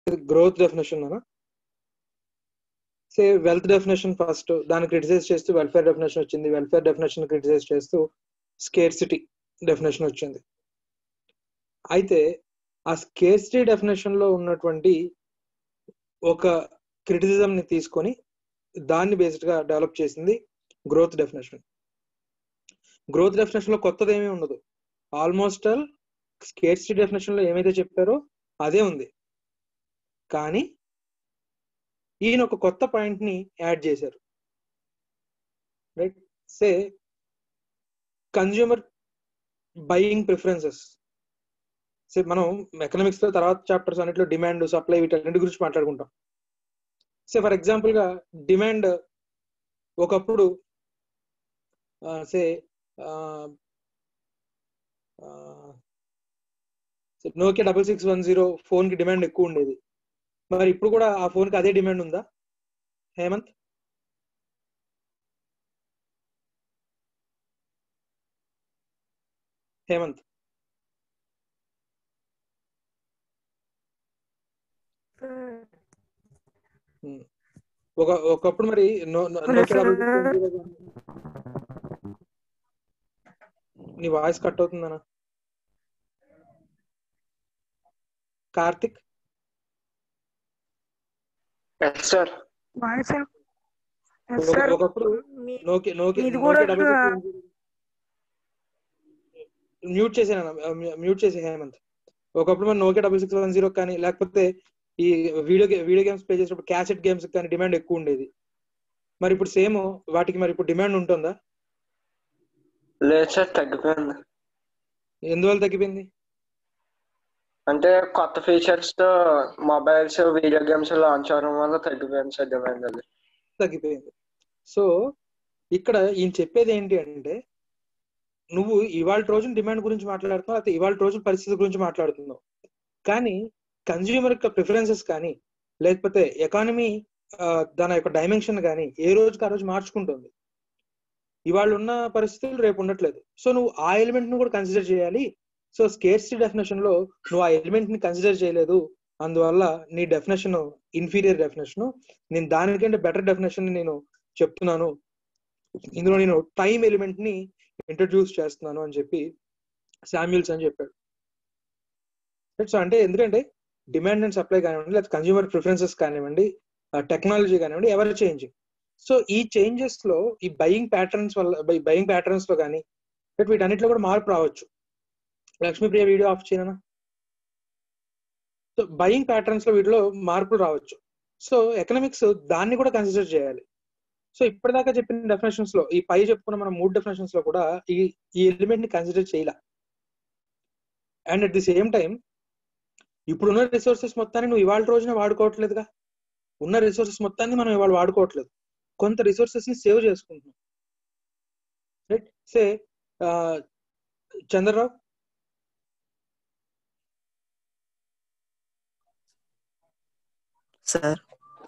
Growth definition అనా say wealth definition first దాన్ని criticize చేస్తూ వెల్ఫేర్ డెఫినేషన్ వచ్చింది వెల్ఫేర్ డెఫినేషన్ క్రిటిసైజ్ చేస్తూ స్కేర్సిటీ డెఫినేషన్ వచ్చింది అయితే ఆ స్కేర్సిటీ డెఫినేషన్ లో ఉన్నటువంటి ఒక క్రిటిసిజం ని తీసుకొని దాన్ని బేస్డ్ గా డెవలప్ చేసింది గ్రోత్ డెఫినేషన్ గ్రోత్ డెఫినేషన్ లో కొత్తది ఏమీ ఉండదు ఆల్మోస్ట్ ఆల్ స్కేర్సిటీ డెఫినేషన్ లో ఏమైతే చెప్పారో అదే ఉంది కానీ ఈయన ఒక కొత్త పాయింట్ ని యాడ్ చేశారు right say consumer buying preferences say మనం ఎకనామిక్స్ లో తర్వాత చాప్టర్స్ అన్నిట్లో డిమాండ్ సప్లై వీటన్నిటి గురించి మాట్లాడుకుంటాం సే ఫర్ ఎగ్జాంపుల్ గా డిమాండ్ ఒకప్పుడు say Nokia double six one zero phone కి డిమాండ్ ఎక్కువ ఉండేది మరి ఇప్పుడు కూడా ఆ ఫోన్ కి అదే డిమాండ్ ఉందా హేమంత్ హేమంత్ ఉమ్. ఒక ఒకప్పుడు మరి నో- నో- Nokia double six one zero నీ వాయిస్ కట్ అవుతుందనా కార్తిక్ ఎస్ సార్ వాయిస్ ఒక- సార్ ఒకప్పుడు మీ- నోకియా నోకియా మీది కూడా Nokia double six one zero mute చేసాను మ్యూట్ చేసే హేమంత్ ఒకప్పుడు మన Nokia double six one zero కానీ లేకపోతే ఈ వీడియో వీడియో గేమ్స్ ప్లే చేసినప్పుడు క్యాసెట్ గేమ్స్ కానీ డిమాండ్ ఎక్కువ ఉండేది మరి ఇప్పుడు సేమ్ వాటికి మరి ఇప్పుడు డిమాండ్ ఉంటుందా లేదు సార్ తగ్గిపోయింది ఎందువల్ల తగ్గిపోయింది అంటే కొత్త ఫీచర్స్ తో మొబైల్స్ వీడియో గేమ్స్ లాంచ్ అవడం వల్ల తగ్గిపోయింది సార్ డిమాండ్ అది తగ్గిపోయింది సో ఇక్కడ ఈయన చెప్పేది ఏంటి అంటే నువ్వు ఇవాళ రోజున డిమాండ్ గురించి మాట్లాడుతున్నావు లేకపోతే ఇవాళ రోజున పరిస్థితి గురించి మాట్లాడుతున్నావు కానీ కన్జ్యూమర్ యొక్క ప్రిఫరెన్సెస్ కానీ లేకపోతే ఎకానమీ దాని యొక్క డైమెన్షన్ కానీ ఏ రోజుకి ఆ రోజు మార్చుకుంటుంది ఇవాళ ఉన్న పరిస్థితులు రేపు ఉండట్లేదు సో నువ్వు ఆ ఎలిమెంట్ ను కూడా కన్సిడర్ చేయాలి సో స్కేర్సిటీ డెఫినేషన్ లో నువ్వు ఆ ఎలిమెంట్ ని కన్సిడర్ చేయలేదు అందువల్ల నీ డెఫినేషన్ ఇన్ఫీరియర్ డెఫినేషన్ నేను దానికంటే బెటర్ డెఫినేషన్ నేను చెప్తున్నాను ఇందులో నేను టైం ఎలిమెంట్ ని ఇంట్రడ్యూస్ చేస్తున్నాను అని చెప్పి శామ్యుల్స్ అని చెప్పాడు సో అంటే ఎందుకంటే డిమాండ్ అండ్ సప్లై కానివ్వండి లేదా కన్జ్యూమర్ ప్రిఫరెన్సెస్ కానివ్వండి టెక్నాలజీ కానివ్వండి ఎవరి చేంజింగ్ సో ఈ చేంజెస్ లో ఈ బయింగ్ ప్యాటర్న్స్ వల్ల బయింగ్ ప్యాటర్న్స్ లో కానీ బట్ వీటన్నిటిలో కూడా మార్పు రావచ్చు లక్ష్మీప్రియ వీడియో ఆఫ్ చేయనా సో బయింగ్ ప్యాటర్న్స్ లో వీటిలో మార్పులు రావచ్చు సో ఎకనామిక్స్ దాన్ని కూడా కన్సిడర్ చేయాలి సో ఇప్పటిదాకా చెప్పిన డెఫినేషన్స్ లో ఈ పై చెప్పుకున్న మన మూడు డెఫినేషన్స్ లో కూడా ఈ ఈ ఎలిమెంట్ ని కన్సిడర్ చేయాల and at the same time ఇప్పుడున్న రిసోర్సెస్ మొత్తాన్ని నువ్వు ఇవాళ రోజున వాడుకోవట్లేదుగా ఉన్న రిసోర్సెస్ మొత్తాన్ని మనం ఇవాళ వాడుకోవట్లేదు కొంత రిసోర్సెస్ ని సేవ్ చేసుకుంటున్నాం right say Chandrarao sir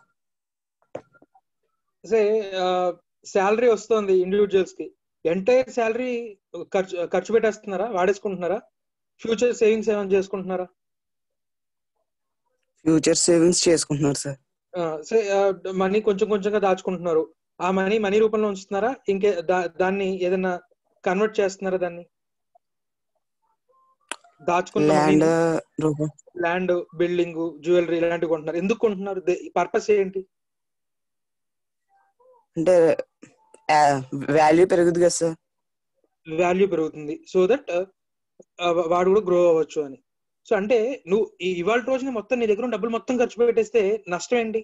say salary వస్తుంది ఇండివిజువల్స్ కి ఎంటైర్ శాలరీ ఖర్చు ఖర్చు పెట్టేస్తున్నారా వాడేసుకుంటున్నారా ఫ్యూచర్ సేవింగ్స్ ఏమైనా చేసుకుంటున్నారా ఫ్యూచర్ సేవింగ్స్ చేసుకుంటున్నారు సార్ సే మనీ కొంచెం కొంచెంగా దాచుకుంటున్నారు ఆ మనీ మనీ రూపంలో ఉంచుతున్నారా ఇంకే దా- దాన్ని ఏదైనా కన్వర్ట్ చేస్తున్నారా దాన్ని దాచుకున్న ల్యాండ్ రూపం ల్యాండ్ బిల్డింగ్ జ్యువెలరీ ఇలాంటివి కొంటున్నారు ఎందుకు కొంటున్నారు పర్పస్ ఏంటి అంటే వాల్యూ పెరుగుతుంది కదా సార్ వాల్యూ పెరుగుతుంది సో దట్ వాడు కూడా గ్రో అవ్వచ్చు అని సో అంటే నువ్వు ఈ ఇవాళ రోజున మొత్తం నీ దగ్గర ఉన్న డబ్బులు మొత్తం ఖర్చు పెట్టేస్తే నష్టం ఏంటి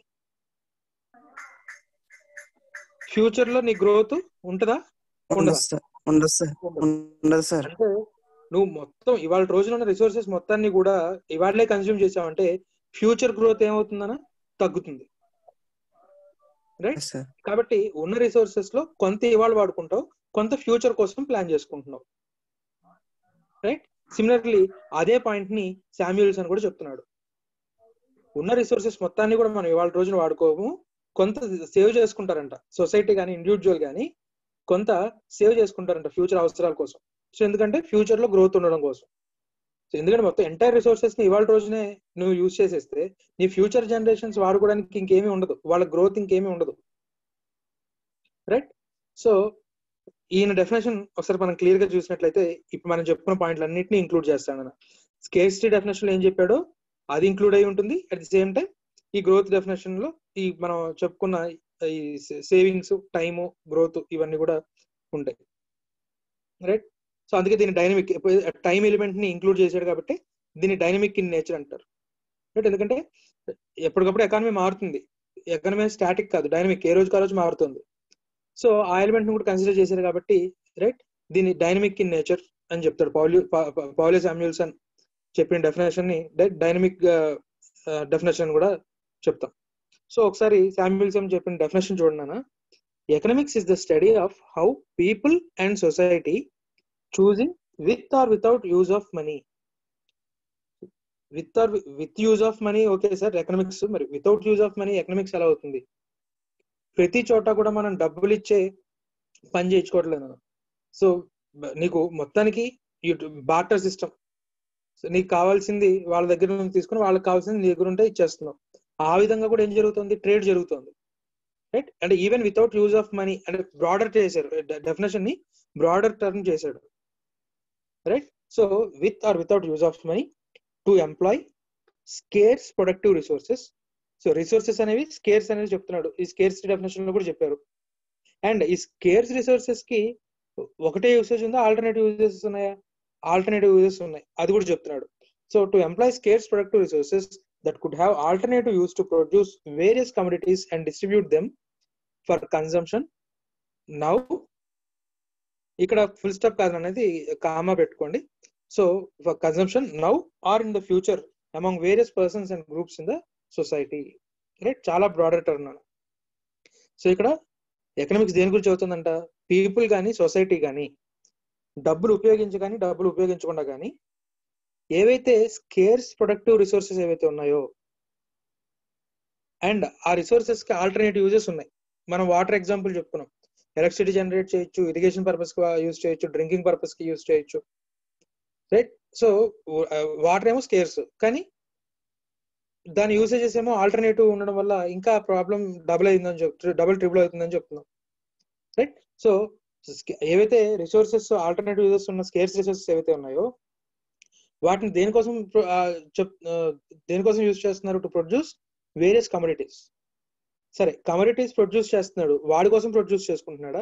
ఫ్యూచర్ లో నీ గ్రోత్ ఉంటుందా ఉండదు ఉండదా సార్ ఉండదు సార్ ఉండదు సార్ అంటే నువ్వు మొత్తం ఇవాళ రోజున ఉన్న రిసోర్సెస్ మొత్తాన్ని కూడా ఇవాళనే కన్స్యూమ్ చేసావంటే ఫ్యూచర్ గ్రోత్ ఏమవుతుందనా తగ్గుతుంది రైట్ సార్ కాబట్టి ఉన్న రిసోర్సెస్ లో కొంత ఇవాళ వాడుకుంటావు కొంత ఫ్యూచర్ కోసం ప్లాన్ చేసుకుంటున్నావు రైట్ సిమిలర్లీ అదే పాయింట్ ని శామ్యుల్స్ అని కూడా చెప్తున్నాడు ఉన్న రిసోర్సెస్ మొత్తాన్ని కూడా మనం ఇవాళ రోజున వాడుకోము కొంత సేవ్ చేసుకుంటారంట సొసైటీ కానీ ఇండివిజువల్ కానీ కొంత సేవ్ చేసుకుంటారంట ఫ్యూచర్ అవసరాల కోసం సో ఎందుకంటే ఫ్యూచర్ లో గ్రోత్ ఉండడం కోసం సో ఎందుకంటే మొత్తం ఎంటైర్ రిసోర్సెస్ ని ఇవాళ రోజునే నువ్వు యూజ్ చేసేస్తే నీ ఫ్యూచర్ జనరేషన్స్ వాడుకోవడానికి ఇంకేమీ ఉండదు వాళ్ళ గ్రోత్ ఇంకేమీ ఉండదు రైట్ సో ఈయన డెఫినేషన్ ఒకసారి మనం క్లియర్ గా చూసినట్లయితే ఇప్పుడు మనం చెప్పుకున్న పాయింట్లు అన్నింటినీ ఇంక్లూడ్ చేస్తాను స్కేర్సిటీ డెఫినేషన్ ఏం చెప్పాడో అది ఇంక్లూడ్ అయి ఉంటుంది అట్ ది సేమ్ టైం ఈ గ్రోత్ డెఫినేషన్ లో ఈ మనం చెప్పుకున్న ఈ సేవింగ్స్ టైము గ్రోత్ ఇవన్నీ కూడా ఉంటాయి రైట్ సో అందుకే దీన్ని డైనమిక్ టైం ఎలిమెంట్ ని ఇంక్లూడ్ చేశాడు కాబట్టి దీన్ని డైనమిక్ ఇన్ నేచర్ అంటారు రైట్ ఎందుకంటే ఎప్పటికప్పుడు ఎకానమీ మారుతుంది ఎకానమీ స్టాటిక్ కాదు డైనమిక్ ఏ రోజుకి ఆ రోజు మారుతుంది సో ఆ ఎలిమెంట్ ని కూడా కన్సిడర్ చేశారు కాబట్టి రైట్ దీన్ని డైనమిక్ ఇన్ నేచర్ అని చెప్తాడు పౌలి పౌలే శామ్యుల్సన్ చెప్పిన డెఫినేషన్ ని డైనమిక్ డెఫినేషన్ కూడా చెప్తాం సో ఒకసారి శామ్యుల్సన్ చెప్పిన డెఫినేషన్ చూడండి economics is the study of how people and society choosing with or without use of money with or with use of money okay sir economics మరి without use of money economics ఎలా అవుతుంది ప్రతి చోట కూడా మనం డబ్బులు ఇచ్చే పని చేయించుకోవట్లేదు సో నీకు మొత్తానికి బార్టర్ సిస్టమ్ నీకు కావాల్సింది వాళ్ళ దగ్గర నుంచి తీసుకుని వాళ్ళకి కావాల్సింది నీ దగ్గర ఉంటే ఇచ్చేస్తున్నావు ఆ విధంగా కూడా ఏం జరుగుతుంది ట్రేడ్ జరుగుతుంది రైట్ అంటే even without use of money అంటే బ్రాడర్ చేశారు డెఫినేషన్ ని బ్రాడర్ టర్మ్ చేశాడు right so with or without use of money to employ scarce productive resources so resources అనేవి స్కేర్స్ అనేది చెప్తున్నాడు ఈ స్కేర్స్ డెఫినేషన్ లో కూడా చెప్పారు అండ్ ఈ స్కేర్స్ రిసోర్సెస్ కి ఒకటే యూసేజ్ ఉందా ఆల్టర్నేటివ్ యూజెస్ ఉన్నాయా ఆల్టర్నేటివ్ యూజెస్ ఉన్నాయి అది కూడా చెప్తున్నాడు so to employ scarce productive resources that could have alternative use to produce various communities and distribute them for consumption now ఇక్కడ ఫుల్ స్టాప్ కాదు అనేది కామా పెట్టుకోండి so for consumption now or in the future among various persons and groups in the society right చాలా broader term so ఇక్కడ economics దేని గురించి అవుతుందంట people కానీ సొసైటీ కానీ డబ్బులు ఉపయోగించి కానీ డబ్బులు ఉపయోగించకుండా కానీ ఏవైతే స్కేర్స్ ప్రొడక్టివ్ రిసోర్సెస్ ఏవైతే ఉన్నాయో అండ్ ఆ రిసోర్సెస్ కి ఆల్టర్నేటివ్ యూజెస్ ఉన్నాయి మనం వాటర్ ఎగ్జాంపుల్ చెప్పుకున్నాం ఎలక్ట్రిసిటీ జనరేట్ చేయొచ్చు ఇరిగేషన్ పర్పస్ కి యూజ్ చేయొచ్చు డ్రింకింగ్ పర్పస్ కి యూజ్ చేయొచ్చు రైట్ సో వాటర్ ఏమో స్కేర్స్ కానీ దాని యూసేజెస్ ఏమో ఆల్టర్నేటివ్ ఉండడం వల్ల ఇంకా ప్రాబ్లం డబుల్ అయిందని చెప్తు డబుల్ ట్రిబుల్ అవుతుందని చెప్తున్నాం రైట్ సో ఏవైతే రిసోర్సెస్ ఆల్టర్నేటివ్ యూజెస్ ఉన్న స్కేర్స్ రిసోర్సెస్ ఏవైతే ఉన్నాయో వాటిని దేనికోసం చెప్ దేనికోసం యూజ్ చేస్తున్నారు టు ప్రొడ్యూస్ వేరియస్ కమోడిటీస్ సరే కమోడిటీస్ ప్రొడ్యూస్ చేస్తున్నాడు వాడి కోసం ప్రొడ్యూస్ చేసుకుంటున్నాడా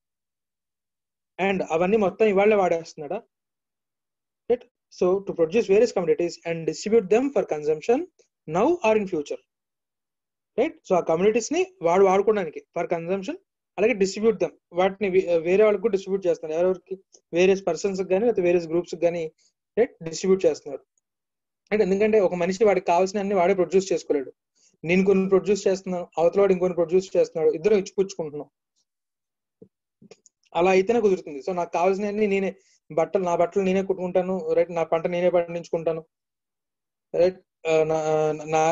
అండ్ అవన్నీ మొత్తం ఇవాళ వాడేస్తున్నాడా right so to produce various communities and distribute them for consumption now or in future right so ఆ కమ్యూనిటీస్ ని వాడు వాడుకోవడానికి ఫర్ కన్సంప్షన్ అలాగే డిస్ట్రిబ్యూట్ దెమ్ వాటిని వేరే వాళ్ళకి కూడా డిస్ట్రిబ్యూట్ చేస్తున్నారు ఎవరెవరికి వేరియస్ పర్సన్స్ కానీ లేకపోతే వేరియస్ గ్రూప్స్ కానీ రైట్ డిస్ట్రిబ్యూట్ చేస్తున్నారు అంటే ఎందుకంటే ఒక మనిషి వాడికి కావాల్సిన అన్ని వాడే ప్రొడ్యూస్ చేసుకోలేడు నేను కొన్ని ప్రొడ్యూస్ చేస్తున్నాను అవతల వాడు ఇంకొన్ని ప్రొడ్యూస్ చేస్తున్నాడు ఇద్దరు ఇచ్చిపుచ్చుకుంటున్నాం అలా అయితేనే కుదురుతుంది సో నాకు కావాల్సినవన్నీ నేనే బట్టలు నా బట్టలు నేనే కుట్టుకుంటాను రైట్ నా పంట నేనే పండించుకుంటాను రైట్ నా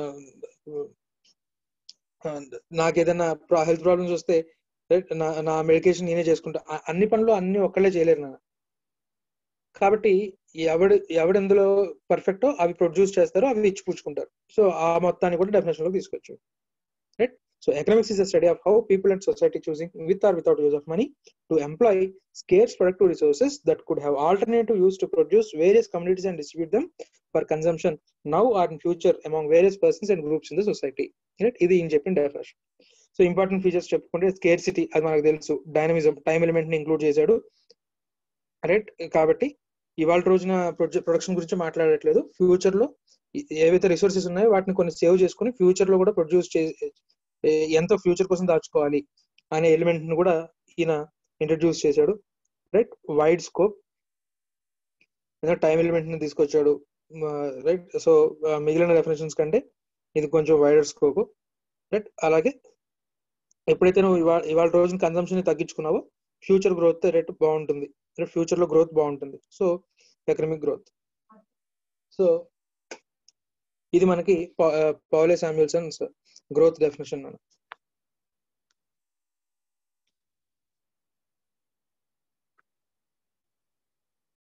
నాకు ఏదైనా హెల్త్ ప్రాబ్లమ్స్ వస్తే రైట్ నా నా మెడికేషన్ నేనే చేసుకుంటా అన్ని పనులు అన్ని ఒక్కళ్ళే చేయలేరు నా కాబట్టి ఎవడు ఎవడెందులో పర్ఫెక్టో అవి ప్రొడ్యూస్ చేస్తారో అవి ఇచ్చి పుచ్చుకుంటారు సో ఆ మొత్తాన్ని కూడా డెఫినేషన్ లో తీసుకోవచ్చు right so economics is study of how people and society choosing with or without use of money to employ scarce productive resources that could have alternative use to produce various communities and distribute them for consumption now or in future among various persons and groups in the society right ఇది ఈయన చెప్పిన definition so important features చెప్పుకుంటే scarcity అది మనకు తెలుసు dynamism time element ని include చేశాడు right కాబట్టి ఇవాళ రోజున ప్రొడక్షన్ గురించి మాట్లాడట్లేదు ఫ్యూచర్ లో ఏవైతే రిసోర్సెస్ ఉన్నాయో వాటిని కొన్ని సేవ్ చేసుకుని ఫ్యూచర్ లో కూడా ప్రొడ్యూస్ చే ఎంతో ఫ్యూచర్ కోసం దాచుకోవాలి అనే ఎలిమెంట్ ను కూడా ఈయన ఇంట్రడ్యూస్ చేశాడు right wide scope time element ని తీసుకొచ్చాడు రైట్ సో మిగిలిన డెఫినేషన్స్ కంటే ఇది కొంచెం వైడర్ స్కోప్ రైట్ అలాగే ఎప్పుడైతే నువ్వు ఇవాళ ఇవాళ రోజున కన్సంప్షన్ తగ్గించుకున్నావో ఫ్యూచర్ గ్రోత్ రేట్ బాగుంటుంది ఫ్యూచర్ లో గ్రోత్ బాగుంటుంది సో ఎకనమిక్ గ్రోత్ సో ఇది మనకి పౌలే శామ్యుల్సన్స్ గ్రోత్ డెఫినేషన్